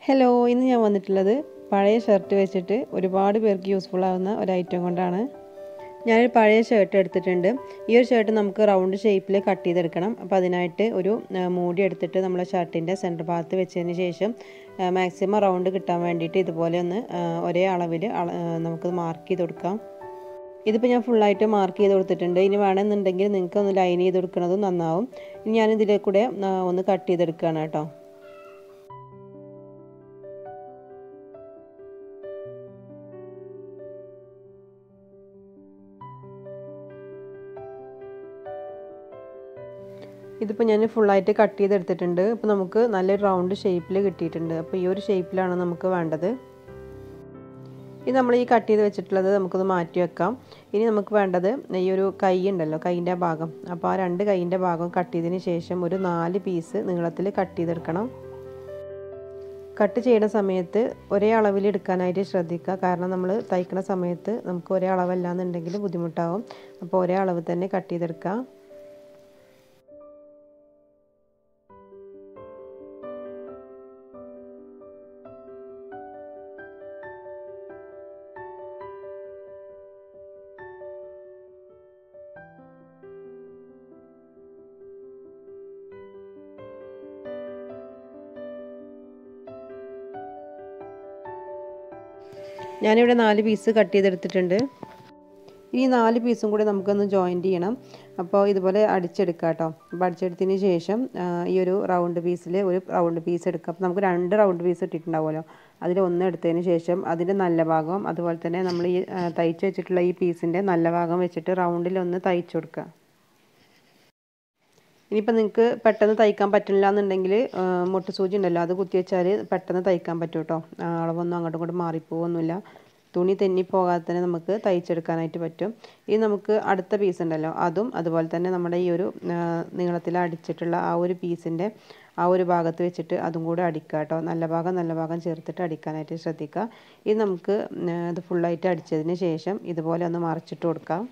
hello ഇന്ന് ഞാൻ വന്നിട്ടുള്ളത് പഴയ ഷർട്ട് വെച്ചിട്ട് ഒരുപാട് പേർക്ക് യൂസ്ഫുൾ ആവുന്ന ഒരു ഐറ്റം കൊണ്ടാണ് ഞാനൊരു പഴയ ഷർട്ട് എടുത്തിട്ടുണ്ട് ഈ ഒരു ഷർട്ട് നമുക്ക് റൗണ്ട് ഷേപ്പിൽ കട്ട് ചെയ്തെടുക്കണം അപ്പോൾ അതിനായിട്ട് ഒരു ആ, മൂടി എടുത്തിട്ട് നമ്മളെ ഷർട്ടിൻ്റെ സെൻറ്റർ ഭാഗത്ത് വെച്ചതിന് ശേഷം മാക്സിമം റൗണ്ട് കിട്ടാൻ വേണ്ടിയിട്ട് ഇതുപോലെ ഒന്ന് ആ, ഒരേ അളവിൽ നമുക്ക് മാർക്ക് ചെയ്ത് കൊടുക്കാം ഇതിപ്പോൾ ഞാൻ ഫുള്ളായിട്ട് മാർക്ക് ചെയ്ത് കൊടുത്തിട്ടുണ്ട് ഇനി വേണമെന്നുണ്ടെങ്കിൽ നിങ്ങൾക്ക് ഒന്ന് ലൈൻ ചെയ്ത് കൊടുക്കുന്നതും നന്നാവും ഇനി ഞാൻ ഇതിലെ കൂടെ ആ, ഒന്ന് കട്ട് ചെയ്തെടുക്കുകയാണ് കേട്ടോ ഇതിപ്പോൾ ഞാൻ ഫുള്ളായിട്ട് കട്ട് ചെയ്തെടുത്തിട്ടുണ്ട് ഇപ്പോൾ നമുക്ക് നല്ലൊരു റൗണ്ട് ഷേപ്പിൽ കിട്ടിയിട്ടുണ്ട് അപ്പോൾ ഈ ഒരു ഷേപ്പിലാണ് നമുക്ക് വേണ്ടത് ഇനി നമ്മൾ ഈ കട്ട് ചെയ്ത് വെച്ചിട്ടുള്ളത് നമുക്കൊന്ന് മാറ്റി വെക്കാം ഇനി നമുക്ക് വേണ്ടത് ഈ ഒരു കൈ ഉണ്ടല്ലോ കൈയിൻ്റെ ഭാഗം അപ്പോൾ ആ രണ്ട് കൈയിൻ്റെ ഭാഗം കട്ട് ചെയ്തതിന് ശേഷം ഒരു നാല് പീസ് നീളത്തിൽ കട്ട് ചെയ്തെടുക്കണം കട്ട് ചെയ്യുന്ന സമയത്ത് ഒരേ അളവിൽ എടുക്കാനായിട്ട് ശ്രദ്ധിക്കുക കാരണം നമ്മൾ തയ്ക്കുന്ന സമയത്ത് നമുക്ക് ഒരേ അളവല്ല എന്നുണ്ടെങ്കിൽ ബുദ്ധിമുട്ടാവും അപ്പോൾ ഒരേ അളവ് തന്നെ കട്ട് ചെയ്തെടുക്കുക ഞാനിവിടെ നാല് പീസ് കട്ട് ചെയ്തെടുത്തിട്ടുണ്ട് ഈ നാല് പീസും കൂടി നമുക്കൊന്ന് ജോയിൻറ്റ് ചെയ്യണം അപ്പോൾ ഇതുപോലെ അടിച്ചെടുക്കുക കേട്ടോ അപ്പോൾ അടിച്ചെടുത്തതിന് ശേഷം ആ, ഈ ഒരു റൗണ്ട് പീസിൽ ഒരു റൗണ്ട് പീസ് എടുക്കുക അപ്പോൾ നമുക്ക് രണ്ട് റൗണ്ട് പീസ് ഇട്ടിട്ടുണ്ടാവുമല്ലോ അതിൽ ഒന്ന് എടുത്തതിന് ശേഷം അതിൻ്റെ നല്ല ഭാഗം അതുപോലെ തന്നെ നമ്മൾ ഈ ആ, തയ്ച്ച് വെച്ചിട്ടുള്ള ഈ പീസിൻ്റെ നല്ല ഭാഗം വെച്ചിട്ട് റൗണ്ടിൽ ഒന്ന് തയ്ച്ചു കൊടുക്കുക ഇനിയിപ്പോൾ നിങ്ങൾക്ക് പെട്ടെന്ന് തയ്ക്കാൻ പറ്റില്ല എന്നുണ്ടെങ്കിൽ മുട്ട് സൂചി ഉണ്ടല്ലോ അത് കുത്തി വെച്ചാൽ പെട്ടെന്ന് തയ്ക്കാൻ പറ്റും കേട്ടോ അളവൊന്നും അങ്ങോട്ടും ഇങ്ങോട്ടും മാറിപ്പോവൊന്നുമില്ല തുണി തെന്നി പോകാതെ തന്നെ നമുക്ക് തയ്ച്ചെടുക്കാനായിട്ട് പറ്റും ഇനി നമുക്ക് അടുത്ത പീസ് ഉണ്ടല്ലോ അതും അതുപോലെ തന്നെ നമ്മുടെ ഈ ഒരു നീളത്തിൽ അടിച്ചിട്ടുള്ള ആ ഒരു പീസിൻ്റെ ആ ഒരു ഭാഗത്ത് വെച്ചിട്ട് അതും കൂടെ അടിക്കുക കേട്ടോ നല്ല ഭാഗം നല്ല ഭാഗം ചേർത്തിട്ട് അടിക്കാനായിട്ട് ശ്രദ്ധിക്കുക ഇത് നമുക്ക് ഇത് ഫുള്ളായിട്ട് അടിച്ചതിന് ശേഷം ഇതുപോലെ ഒന്ന് മറിച്ചിട്ട് കൊടുക്കാം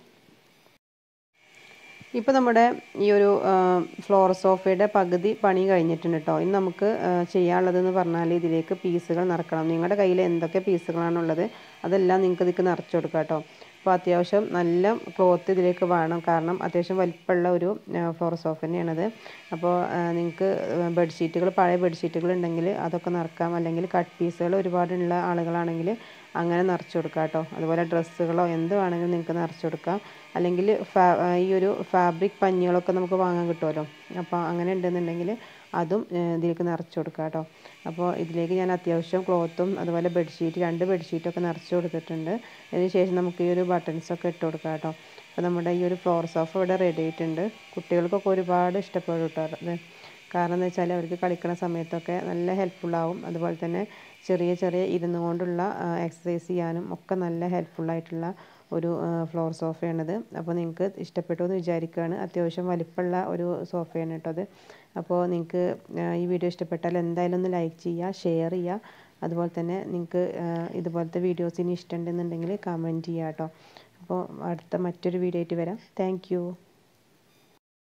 ഇപ്പോൾ നമ്മുടെ ഈ ഒരു ഫ്ലോർ സോഫയുടെ പകുതി പണി കഴിഞ്ഞിട്ടുണ്ട് കേട്ടോ ഇനി നമുക്ക് ചെയ്യാനുള്ളതെന്ന് പറഞ്ഞാൽ ഇതിലേക്ക് പീസുകൾ നിറക്കണം നിങ്ങളുടെ കയ്യിൽ എന്തൊക്കെ പീസുകളാണുള്ളത് അതെല്ലാം നിങ്ങൾക്ക് ഇതിലേക്ക് നിറച്ച് കൊടുക്കാം കേട്ടോ അപ്പോൾ അത്യാവശ്യം നല്ല ക്ലോത്ത് ഇതിലേക്ക് വേണം കാരണം അത്യാവശ്യം വലിപ്പമുള്ള ഒരു ഫ്ലോർ സോഫ തന്നെയാണത് അപ്പോൾ നിങ്ങൾക്ക് ബെഡ്ഷീറ്റുകൾ പഴയ ബെഡ്ഷീറ്റുകൾ ഉണ്ടെങ്കിൽ അതൊക്കെ നിറക്കാം അല്ലെങ്കിൽ കട്ട് പീസുകൾ ഒരുപാടുള്ള ആളുകളാണെങ്കിൽ അങ്ങനെ നിറച്ച് കൊടുക്കാം കേട്ടോ അതുപോലെ ഡ്രസ്സുകളോ എന്ത് വേണമെങ്കിലും നിങ്ങൾക്ക് നിറച്ച് കൊടുക്കാം അല്ലെങ്കിൽ ഫാ ഈ ഒരു ഫാബ്രിക് പഞ്ഞികളൊക്കെ നമുക്ക് വാങ്ങാൻ കിട്ടുമല്ലോ അപ്പോൾ അങ്ങനെ ഉണ്ടെന്നുണ്ടെങ്കിൽ അതും ഇതിലേക്ക് നിറച്ച് കൊടുക്കാം കേട്ടോ അപ്പോൾ ഇതിലേക്ക് ഞാൻ അത്യാവശ്യം ക്ലോത്തും അതുപോലെ ബെഡ്ഷീറ്റ് രണ്ട് ബെഡ്ഷീറ്റൊക്കെ നിറച്ച് കൊടുത്തിട്ടുണ്ട് അതിന് ശേഷം നമുക്ക് ഈ ഒരു ബട്ടൺസൊക്കെ ഇട്ട് കൊടുക്കാം കേട്ടോ അപ്പോൾ നമ്മുടെ ഈ ഒരു ഫ്ലോർ സോഫ ഇവിടെ റെഡി ആയിട്ടുണ്ട് കുട്ടികൾക്കൊക്കെ ഒരുപാട് ഇഷ്ടപ്പെടും കേട്ടോ അത് കാരണം എന്ന് വെച്ചാൽ അവർക്ക് കളിക്കുന്ന സമയത്തൊക്കെ നല്ല ഹെൽപ്ഫുള്ളാവും അതുപോലെ തന്നെ ചെറിയ ചെറിയ ഇരുന്നു കൊണ്ടുള്ള എക്സസൈസ് ചെയ്യാനും ഒക്കെ നല്ല ഹെൽപ്ഫുള്ളായിട്ടുള്ള ഒരു ഫ്ലോർ സോഫയാണിത് അപ്പോൾ നിങ്ങൾക്ക് ഇഷ്ടപ്പെട്ടു എന്ന് വിചാരിക്കുകയാണ് അത്യാവശ്യം വലിപ്പമുള്ള ഒരു സോഫയാണ് കേട്ടോ അത് അപ്പോൾ നിങ്ങൾക്ക് ഈ വീഡിയോ ഇഷ്ടപ്പെട്ടാൽ എന്തായാലും ഒന്ന് ലൈക്ക് ചെയ്യുക ഷെയർ ചെയ്യുക അതുപോലെ തന്നെ നിങ്ങൾക്ക് ഇതുപോലത്തെ വീഡിയോസ് ഇനി ഇഷ്ടമുണ്ടെന്നുണ്ടെങ്കിൽ കമൻറ്റ് ചെയ്യുക കേട്ടോ അപ്പോൾ അടുത്ത മറ്റൊരു വീഡിയോ ആയിട്ട് വരാം താങ്ക്